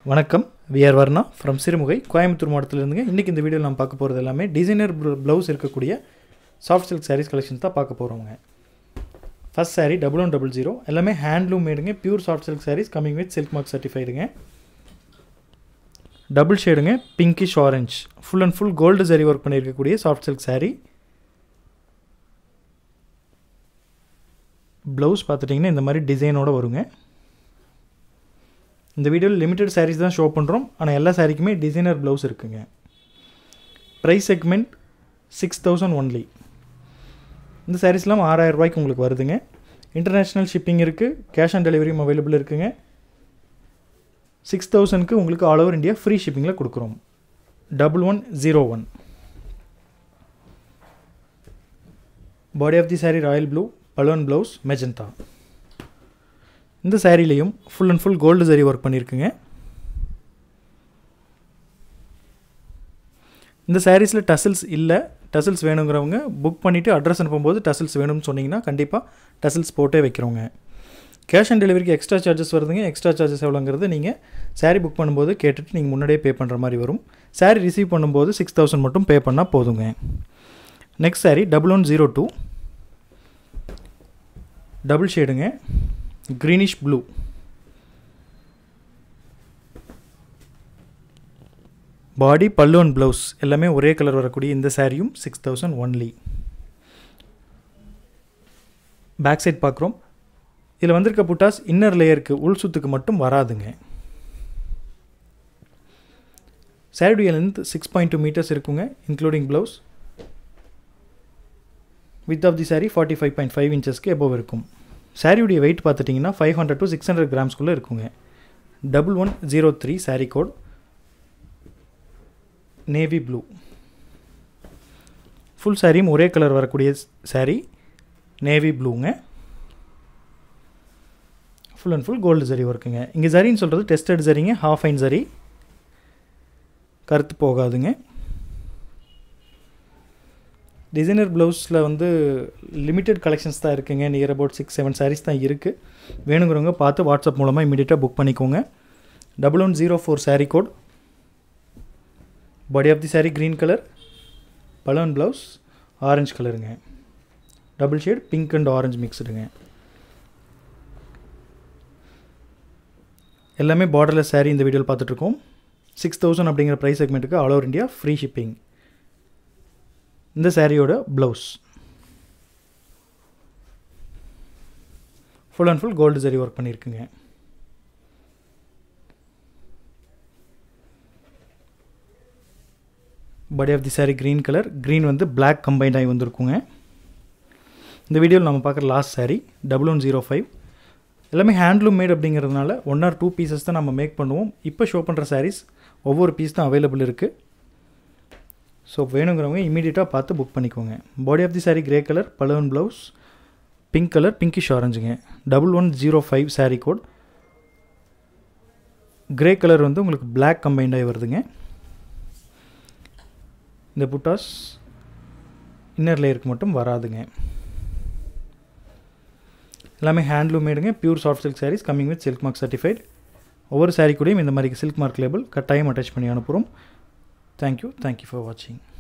வணக்கம் VR Varna from Sirumugai Coimbatore மாவட்டத்திலிருந்துங்க இன்றைக்கி இந்த வீடியோவில் நம்ம பார்க்க போகிறது எல்லாமே டிசைனர் ப்ளவுஸ் இருக்கக்கூடிய சாஃப்ட் சில்க் சாரீஸ் கலெக்ஷன்ஸ் தான் பார்க்க போகிறோங்க first saree double one double zero எல்லாமே ஹேண்ட்லூம் மேடுங்க pure soft silk sarees coming with silk mark சர்டிஃபைடுங்க டபுள் ஷேடுங்க pinkish orange full and full gold zari work பண்ணியிருக்கக்கூடிய சாஃப்ட் சில்க் saree ப்ளவுஸ் பார்த்துட்டிங்கன்னா இந்த மாதிரி டிசைனோட வருங்க இந்த வீடியோவில் லிமிட்டட் sarees தான் ஷோ பண்ணுறோம் ஆனால் எல்லா சாரிக்குமே டிசைனர் ப்ளவுஸ் இருக்குங்க price segment six thousand only இந்த சாரீஸ்லாம் ஆறாயிரம் ரூபாய்க்கு உங்களுக்கு வருதுங்க இன்டர்நேஷ்னல் ஷிப்பிங் இருக்குது கேஷ் ஆன் டெலிவரியும் அவைலபிள் இருக்குங்க சிக்ஸ் தௌசண்ட்க்கு உங்களுக்கு ஆல் ஓவர் இந்தியா ஃப்ரீ ஷிப்பிங்கில் கொடுக்குறோம் double one zero one body of the saree royal blue balloon blouse magenta இந்த சாரீலையும் full and full gold zari work பண்ணியிருக்குங்க இந்த சாரீஸில் டசில்ஸ் இல்லை டசில்ஸ் வேணுங்கிறவங்க புக் பண்ணிவிட்டு அட்ரஸ் அனுப்பும்போது டசில்ஸ் வேணும்னு சொன்னீங்கன்னா கண்டிப்பாக டசில்ஸ் போட்டே வைக்கிறோங்க கேஷ் ஆன் டெலிவரிக்கு எக்ஸ்ட்ரா சார்ஜஸ் வருதுங்க எக்ஸ்ட்ரா சார்ஜஸ் எவ்வளோங்கிறது நீங்கள் சாரீ புக் பண்ணும்போது கேட்டுட்டு நீங்கள் முன்னாடியே பே பண்ணுற மாதிரி வரும் சாரீ ரிசீவ் பண்ணும்போது சிக்ஸ் தௌசண்ட் மட்டும் பே பண்ணால் போதுங்க next saree double one zero two double ஷேடுங்க greenish blue body pallu and blouse எல்லாமே ஒரே கலர் வரக்கூடிய இந்த சாரியும் six thousand only back side பார்க்குறோம் இதில் வந்திருக்க புட்டாஸ் இன்னர் லேயருக்கு உள் சுத்துக்கு மட்டும் வராதுங்க சாரியுடைய length six point two metres இருக்குங்க including blouse with of the saree forty five point five இன்ச்சஸ்க்கு எபோவ் இருக்கும் சாரியுடைய வெயிட் பார்த்துட்டிங்கன்னா five hundred to six hundred கிராம்ஸ்குள்ளே இருக்குங்க double one zero three saree code navy blue full சாரியும் ஒரே colour வரக்கூடிய சாரீ நேவி ப்ளூங்க full and full gold zari ஒர்க்குங்க இங்கே சரின்னு சொல்கிறது டெஸ்டட் சரிங்க ஹாஃப் ஐன் சரி கருத்து போகாதுங்க டிசைனர் ப்ளவுஸில் வந்து லிமிட்டெட் கலெக்ஷன்ஸ் தான் இருக்குங்க near about six seven sarees தான் இருக்குது வேணுங்கிறவங்க பார்த்து வாட்ஸ்அப் மூலமாக இமீடியட்டாக புக் பண்ணிக்கோங்க double one zero four saree code body of the saree green colour balloon blouse orange கலருங்க double shade pink and orange மிக்ஸ்டுங்க எல்லாமே பார்டர்லெஸ் சாரீ இந்த வீடியோவில் பார்த்துட்ருக்கோம் சிக்ஸ் தௌசண்ட் அப்படிங்கிற ப்ரைஸ் செக்மெண்ட்டுக்கு all over India free shipping இந்த சாரியோட blouse full and full gold zari work பண்ணியிருக்குங்க body of the sorry green colour green வந்து பிளாக் கம்பைண்ட் ஆகி வந்திருக்குங்க இந்த வீடியோவில் நம்ம பார்க்குற last saree double one zero five எல்லாமே ஹேண்ட்லூம் மேட் அப்படிங்கிறதுனால ஒன் ஆர் டூ பீசஸ் தான் நம்ம மேக் பண்ணுவோம் இப்போ ஷோ பண்ணுற சாரீஸ் ஒவ்வொரு பீஸ் தான் அவைலபிள் இருக்குது ஸோ வேணுங்கிறவங்க இமீடியட்டாக பார்த்து புக் பண்ணிக்கோங்க body of the saree grey colour balloon blouse pink colour pinkish ஆரஞ்சுங்க double one zero five saree code grey colour வந்து உங்களுக்கு பிளாக் கம்பைண்டாகி வருதுங்க இந்த புட்டாஸ் இன்னர் லேயருக்கு மட்டும் வராதுங்க எல்லாமே ஹேண்ட்லூம் மேடுங்க pure soft silk sarees coming with silk mark certified ஒவ்வொரு சாரீ கூடயும் இந்த மாதிரி சில்க் மார்க் லேபிள் கட்டாயம் அட்டாச் பண்ணி அனுப்புகிறோம் Thank you. Thank you for watching.